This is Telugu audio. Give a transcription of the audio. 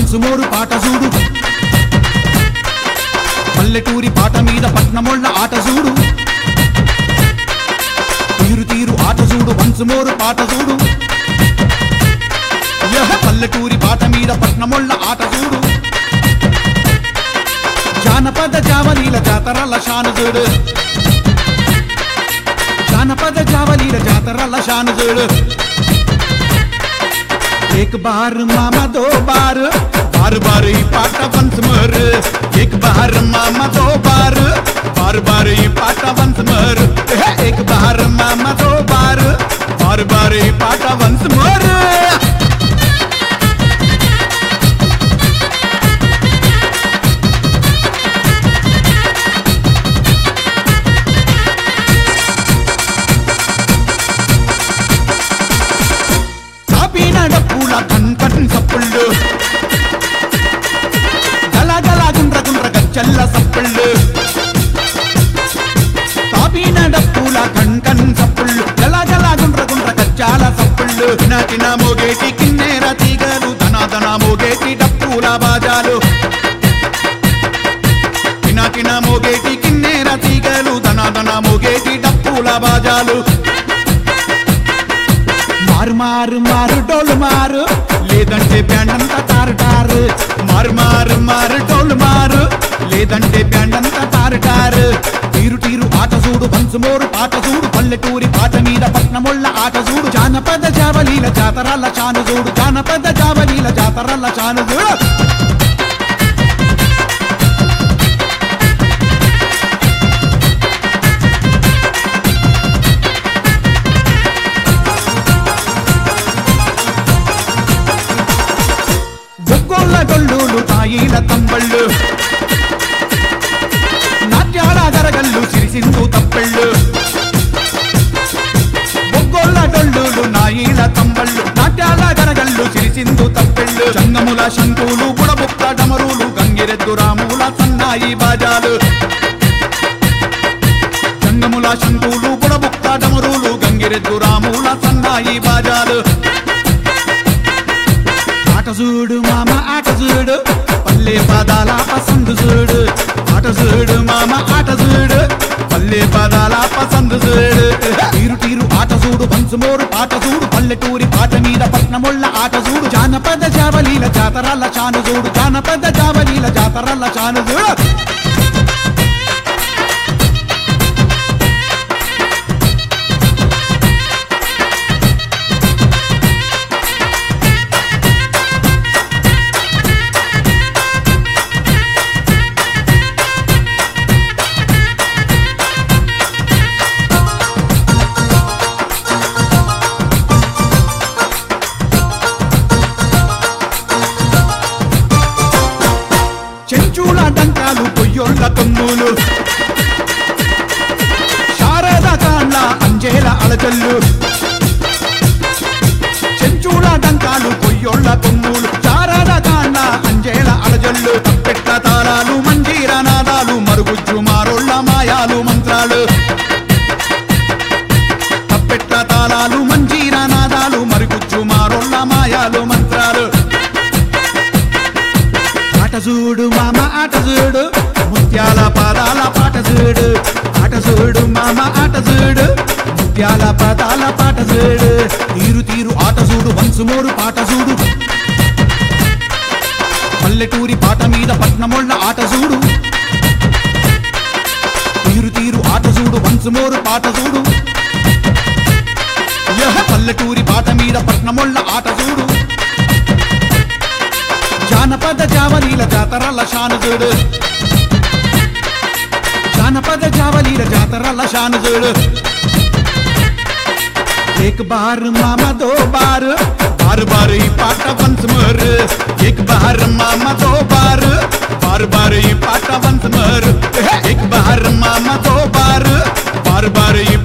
వన్సుమోరు పాట చూడు పల్లెటూరి పాట మీద పట్నమొళ్ళ ఆట చూడు తీరు తీరు ఆట చూడు వన్సుమోరు పాట చూడు యహ పల్లెటూరి పాట మీద పట్నమొళ్ళ ఆట చూడు జానపద జావలీల జాతరల షాను చూడు జానపద జావలీల జాతరల షాను చూడు एक बार मामा दो बार बार बार ही पाटा वंश मर एक बार मामा दो बार बार बार ही पाटा वंश मर हे, एक बार मामा दो बार बार बार ही पाटा वंश मर కాపీన డప్పుల కన్ కన్ సప్పుళ్ళు గల గల గుండ్ర గుండ్ర గచ్చల్ల సప్పుళ్ళు కాపీన డప్పుల కన్ కన్ సప్పుళ్ళు గల గల గుండ్ర గుండ్ర గచ్చాల సప్పుళ్ళు నాటిన మోగేటి కిన్నెర తీగలు ధన ధన మోగేటి డప్పుల బాజాలు నాటిన మోగేటి కిన్నెర తీగలు ధన ధన మోగేటి డప్పుల బాజాలు మారు మారు మారు డోలు మారు లేదంటే బ్యాండ్ అంతా టారు టారు మారు మారు మారు డోలు మారు లేదంటే బ్యాండ్ అంతా టారు టారు తీరు తీరు ఆట చూడు పంచుమోరు పాట చూడు పల్లెటూరి పాట మీద పట్నమొళ్ళ ఆట చూడు జానపద జావలీల జాతరల్ల చాను చూడు జానపద జావలీల జాతరల్ల చాను చూడు బొగ్గోళ్ళ గొల్లులు తాయిల తంబళ్ళు నాట్యాల గరగల్లు సిరిసిందు తప్పళ్ళు బొగ్గోళ్ళ డొల్లులు నాయిల తంబళ్ళు నాట్యాల గరగల్లు సిరిసిందు తప్పెళ్ళు చంగముల శంకులు బుడబుక్క డమరులు గంగిరెద్దు రాముల సన్నాయి బాజాలు చంగముల శంకులు బుడబుక్క డమరులు గంగిరెద్దు రాముల సన్నాయి బాజాలు ఆట చూడు మామ ఆట చూడు పల్లె పదాల పసందు చూడు ఆట చూడు మామ ఆట చూడు పల్లె పదాల పసందు చూడు తీరు తీరు ఆట చూడు పంచుమోరు పాట చూడు పల్లెటూరి పాట మీద పట్నమొళ్ళ ఆట చూడు జానపద జావలీల జాతరల్ల చాను చూడు జానపద జావలీల జాతరల్ల చాను చూడు చెంచుల డంకాలు పొయ్యొళ్ళ తొమ్ములు శారద కాళ్ళ అంజేల అలజల్లు చెంచుల డంకాలు పొయ్యొళ్ళ తొమ్ములు శారద కాళ్ళ అంజేల అలజల్లు తప్పెట్ల తాళాలు మంజీర నాదాలు మరుగుజ్జు మారోళ్ళ మాయాలు మంత్రాలు తప్పెట్ల తాళాలు మంజీర నాదాలు మరుగుజ్జు మారోళ్ళ మాయాలు మంత్రాలు ఆట చూడు మామ ఆట చూడు ముత్యాల పాదాల పాట చూడు ఆట చూడు మామ ఆట చూడు ముత్యాల పాదాల పాట చూడు తీరు తీరు ఆట చూడు వంశమోరు పాట చూడు పల్లెటూరి పాట మీద పట్నమొళ్ళ ఆట చూడు తీరు తీరు ఆట చూడు వంశమోరు పాట చూడు యహ పల్లెటూరి పాట మీద పట్నమొళ్ళ ఆట చూడు జానపద జావలీల జాతరల షాను చూడు జానపద జావలీల జాతరల షాను చూడు एक बार मामा दो बार बार बार ही पाटा वंश मर एक बार मामा दो बार बार बार ही पाटा वंश मर एक बार मामा दो बार बार बार ही